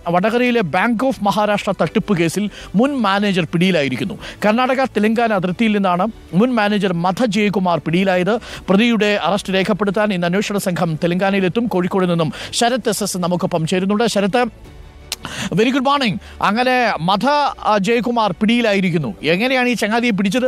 വടകരയിലെ bank of Maharashtra തട്ടിപ്പ് കേസിൽ മുൻ മാനേജർ പിടിയിലായിരിക്കുന്നു കർണാടക തെലങ്കാന അതിർത്തിയിൽ നിന്നാണ് മുൻ മാനേജർ മധ ജയകുമാർ പിടിയിലായത് പ്രതിയുടെ അറസ്റ്റ് രേഖപ്പെടുത്താൻ ഇന്ന് അന്വേഷണ സംഘം തെലങ്കാനയിലെത്തും കോഴിക്കോട് നിന്നും ശരത് എസ് എസ് നമുക്കൊപ്പം ചേരുന്നുണ്ട് ശരത്ത് വെരി ഗുഡ് മോർണിംഗ് അങ്ങനെ മധ ആ, ജയകുമാർ പിടിയിലായിരിക്കുന്നു എങ്ങനെയാണ് ഈ ചങ്ങാതിയെ പിടിച്ചത്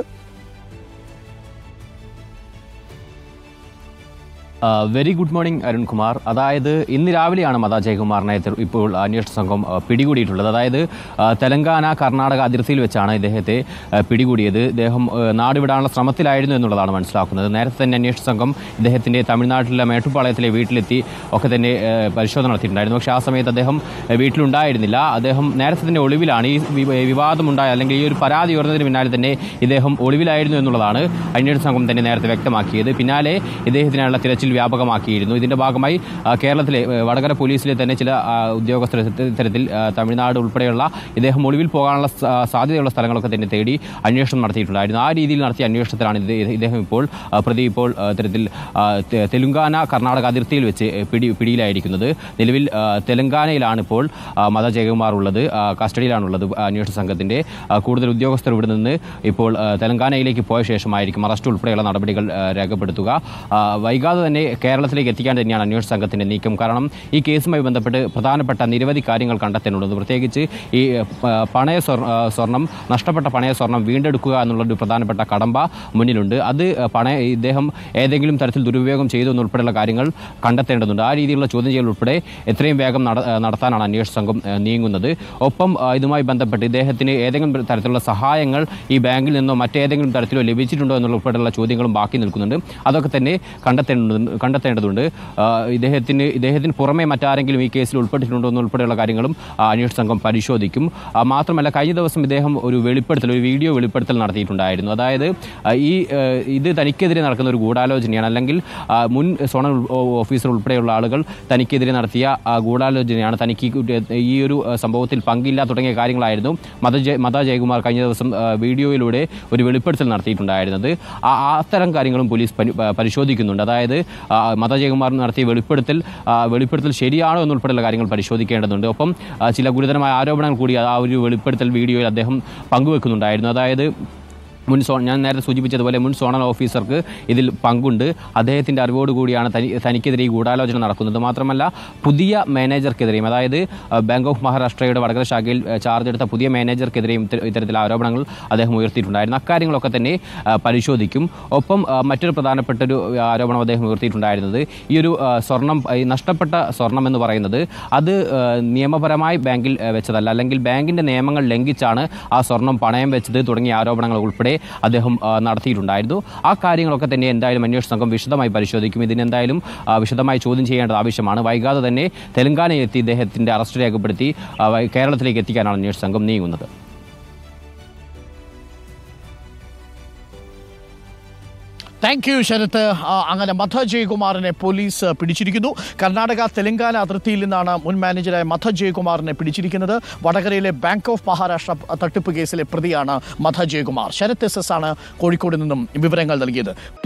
വെരി ഗുഡ് മോർണിംഗ് അരുൺകുമാർ അതായത് ഇന്ന് രാവിലെയാണ് മത ജയകുമാറിനെ തെര- ഇപ്പോൾ അന്വേഷണ സംഘം ആ, പിടികൂടിയിട്ടുള്ളത് അതായത് ആ, തെലങ്കാന കർണാടക അതിർത്തിയിൽ വെച്ചാണ് ഇദ്ദേഹത്തെ ആ, പിടികൂടിയത് ഇദ്ദേഹം ആ, നാട് വിടാനുള്ള ശ്രമത്തിലായിരുന്നു എന്നുള്ളതാണ് മനസ്സിലാക്കുന്നത് നേരത്തെ തന്നെ അന്വേഷണ സംഘം ഇദ്ദേഹത്തിന്റെ തമിഴ്നാട്ടിലെ മേട്ടുപ്പാളയത്തിലെ വീട്ടിലെത്തി ഒക്കെ തന്നെ ആ, പരിശോധന നടത്തിയിട്ടുണ്ടായിരുന്നു പക്ഷേ ആ സമയത്ത് അദ്ദേഹം ആ, വീട്ടിലുണ്ടായിരുന്നില്ല അദ്ദേഹം നേരത്തെ തന്നെ ഒളിവിലാണ് ഈ വി- വിവാദമുണ്ടായ അല്ലെങ്കിൽ ഈ ഒരു പരാതി ഉയർന്നതിന് പിന്നാലെ തന്നെ ഇദ്ദേഹം ഒളിവിലായിരുന്നു എന്നുള്ളതാണ് അന്വേഷണ സംഘം തന്നെ നേരത്തെ വ്യക്തമാക്കിയത് പിന്നാലെ ഇദ്ദേഹത്തിനുള്ള തിരച്ചിൽ വ്യാപകമാക്കിയിരുന്നു ഇതിന്റെ ഭാഗമായി ആ, കേരളത്തിലെ ഏ, വടകര പോലീസിലെ തന്നെ ചില ആ, ഉദ്യോഗസ്ഥർ ഇത്തരത്തിൽ ആ, തമിഴ്നാട് ഉൾപ്പെടെയുള്ള ഇദ്ദേഹം ഒളിവിൽ പോകാനുള്ള സ- സാധ്യതയുള്ള സ്ഥലങ്ങളൊക്കെ തന്നെ തേടി അന്വേഷണം നടത്തിയിട്ടുണ്ടായിരുന്നു ആ രീതിയിൽ നടത്തിയ അന്വേഷണത്തിലാണ് ഇത് ഇദ്ദേഹം ഇപ്പോൾ ആ, പ്രതി ഇപ്പോൾ ആ, ഇത്തരത്തിൽ ആ, തെ- തെലുങ്കാന കർണാടക അതിർത്തിയിൽ വെച്ച് പിടി പിടിയിലായിരിക്കുന്നത് നിലവിൽ ആ, തെലങ്കാനയിലാണ് ഇപ്പോൾ ആ, മത ജയകുമാർ ഉള്ളത് ആ, കസ്റ്റഡിയിലാണുള്ളത് അന്വേഷണ സംഘത്തിന്റെ ആ, കൂടുതൽ ഉദ്യോഗസ്ഥർ ഇവിടെ നിന്ന് ഇപ്പോൾ ആ, തെലങ്കാനയിലേക്ക് പോയ ശേഷമായിരിക്കും അറസ്റ്റ് ഉൾപ്പെടെയുള്ള നടപടികൾ ആ, രേഖപ്പെടുത്തുക ആ, വൈകാതെ തന്നെ കേരളത്തിലേക്ക് എത്തിക്കാൻ തന്നെയാണ് അന്വേഷണ സംഘത്തിന്റെ നീക്കം കാരണം ഈ കേസുമായി ബന്ധപ്പെട്ട് പ്രധാനപ്പെട്ട നിരവധി കാര്യങ്ങൾ കണ്ടെത്താനുള്ളത് പ്രത്യേകിച്ച് ഈ ആ, പണയ സ്വർണ്ണ- ആ, സ്വർണം നഷ്ടപ്പെട്ട പണയ സ്വർണം വീണ്ടെടുക്കുക എന്നുള്ളൊരു പ്രധാനപ്പെട്ട കടമ്പ മുന്നിലുണ്ട് അത് പണയ ഇദ്ദേഹം ഏതെങ്കിലും തരത്തിൽ ദുരുപയോഗം ചെയ്തു എന്നുൾപ്പെടെയുള്ള കാര്യങ്ങൾ കണ്ടെത്തേണ്ടതുണ്ട് ആ രീതിയിലുള്ള ചോദ്യം ചെയ്യൽ ഉൾപ്പെടെ എത്രയും വേഗം നട- നടത്താനാണ് അന്വേഷണ സംഘം ആ, നീങ്ങുന്നത് ഒപ്പം ആ, ഇതുമായി ബന്ധപ്പെട്ട് ഇദ്ദേഹത്തിന് ഏതെങ്കിലും തരത്തിലുള്ള സഹായങ്ങൾ ഈ ബാങ്കിൽ നിന്നോ മറ്റേതെങ്കിലും തരത്തിലോ ലഭിച്ചിട്ടുണ്ടോ എന്നുള്ള ഉൾപ്പെടെയുള്ള ചോദ്യങ്ങളും ബാക്കി നിൽക്കുന്നുണ്ട് അതൊക്കെ തന്നെ കണ്ടെത്തേണ്ടതുണ്ട് കണ്ടെത്തേണ്ടതുണ്ട് ആ, ഇദ്ദേഹത്തിന് ഇദ്ദേഹത്തിന് പുറമെ മറ്റാരെങ്കിലും ഈ കേസിൽ ഉൾപ്പെട്ടിട്ടുണ്ടോ എന്നുൾപ്പെടെയുള്ള കാര്യങ്ങളും ആ, അന്വേഷണ സംഘം പരിശോധിക്കും ആ, മാത്രമല്ല കഴിഞ്ഞ ദിവസം ഇദ്ദേഹം ഒരു വെളിപ്പെടുത്തൽ ഒരു വീഡിയോ വെളിപ്പെടുത്തൽ നടത്തിയിട്ടുണ്ടായിരുന്നു അതായത് ആ, ഈ ആ, ഇത് തനിക്കെതിരെ നടക്കുന്ന ഒരു ഗൂഢാലോചനയാണ് അല്ലെങ്കിൽ ആ, മുൻ സോണൽ ഓ- ഓഫീസർ ഉൾപ്പെടെയുള്ള ആളുകൾ തനിക്കെതിരെ നടത്തിയ ആ, ഗൂഢാലോചനയാണ് തനിക്ക് ഈ കുട്ടി- ഈ ഒരു ആ, സംഭവത്തിൽ പങ്കില്ല തുടങ്ങിയ കാര്യങ്ങളായിരുന്നു മത ജയ- മത ജയകുമാർ കഴിഞ്ഞ ദിവസം ആ, വീഡിയോയിലൂടെ ഒരു വെളിപ്പെടുത്തൽ നടത്തിയിട്ടുണ്ടായിരുന്നത് ആ ആ അത്തരം കാര്യങ്ങളും പോലീസ് പരി- പ- പരിശോധിക്കുന്നുണ്ട് അതായത് ആ, മത ജയകുമാർ നടത്തിയ വെളിപ്പെടുത്തൽ ആ, വെളിപ്പെടുത്തൽ ശരിയാണോ എന്നുൾപ്പെടെയുള്ള കാര്യങ്ങൾ പരിശോധിക്കേണ്ടതുണ്ട് ഒപ്പം ആ, ചില ഗുരുതരമായ ആരോപണങ്ങൾ കൂടി ആ ഒരു വെളിപ്പെടുത്തൽ വീഡിയോയിൽ അദ്ദേഹം പങ്കുവെക്കുന്നുണ്ടായിരുന്നു അതായത് മുൻ സോ ഞാൻ നേരത്തെ സൂചിപ്പിച്ചതുപോലെ മുൻ സോണൽ ഓഫീസർക്ക് ഇതിൽ പങ്കുണ്ട് അദ്ദേഹത്തിൻ്റെ അറിവോടുകൂടിയാണ് തനി തനിക്കെതിരെ ഈ ഗൂഢാലോചന നടക്കുന്നത് മാത്രമല്ല പുതിയ മാനേജർക്കെതിരെയും അതായത് ആ, ബാങ്ക് ഓഫ് മഹാരാഷ്ട്രയുടെ വടകര ശാഖയിൽ ആ, ചാർജ് എടുത്ത പുതിയ മാനേജർക്കെതിരെയും ഇത്ത- ഇത്തരത്തിലുള്ള ആരോപണങ്ങൾ അദ്ദേഹം ഉയർത്തിയിട്ടുണ്ടായിരുന്നു അക്കാര്യങ്ങളൊക്കെ തന്നെ ആ, പരിശോധിക്കും ഒപ്പം ആ, മറ്റൊരു പ്രധാനപ്പെട്ട ഒരു ആരോപണം അദ്ദേഹം ഉയർത്തിയിട്ടുണ്ടായിരുന്നത് ഈ ഒരു ആ, സ്വർണം ഈ നഷ്ടപ്പെട്ട സ്വർണം എന്ന് പറയുന്നത് അത് ആ, നിയമപരമായി ബാങ്കിൽ ആ, വെച്ചതല്ല അല്ലെങ്കിൽ ബാങ്കിന്റെ നിയമങ്ങൾ ലംഘിച്ചാണ് ആ സ്വർണം പണയം വെച്ചത് തുടങ്ങിയ ആരോപണങ്ങൾ ഉൾപ്പെടെ അദ്ദേഹം ആ, നടത്തിയിട്ടുണ്ടായിരുന്നു ആ കാര്യങ്ങളൊക്കെ തന്നെ എന്തായാലും അന്വേഷണ സംഘം വിശദമായി പരിശോധിക്കും ഇതിനെന്തായാലും ആ, വിശദമായി ചോദ്യം ചെയ്യേണ്ടത് ആവശ്യമാണ് വൈകാതെ തന്നെ തെലങ്കാനയെത്തി ഇദ്ദേഹത്തിന്റെ അറസ്റ്റ് രേഖപ്പെടുത്തി ആ, വൈ- കേരളത്തിലേക്ക് എത്തിക്കാനാണ് അന്വേഷണ സംഘം നീങ്ങുന്നത് താങ്ക് യു ശരത്ത് ആ, അങ്ങനെ മധ ജയകുമാറിനെ പോലീസ് പിടിച്ചിരിക്കുന്നു കർണാടക തെലങ്കാന അതിർത്തിയിൽ നിന്നാണ് മുൻ മാനേജറായ മധ ജയകുമാറിനെ പിടിച്ചിരിക്കുന്നത് വടകരയിലെ ബാങ്ക് ഓഫ് മഹാരാഷ്ട്ര തട്ടിപ്പ് കേസിലെ പ്രതിയാണ് മധ ജയകുമാർ ശരത് എസ് എസ് ആണ് കോഴിക്കോട് നിന്നും വിവരങ്ങൾ നൽകിയത്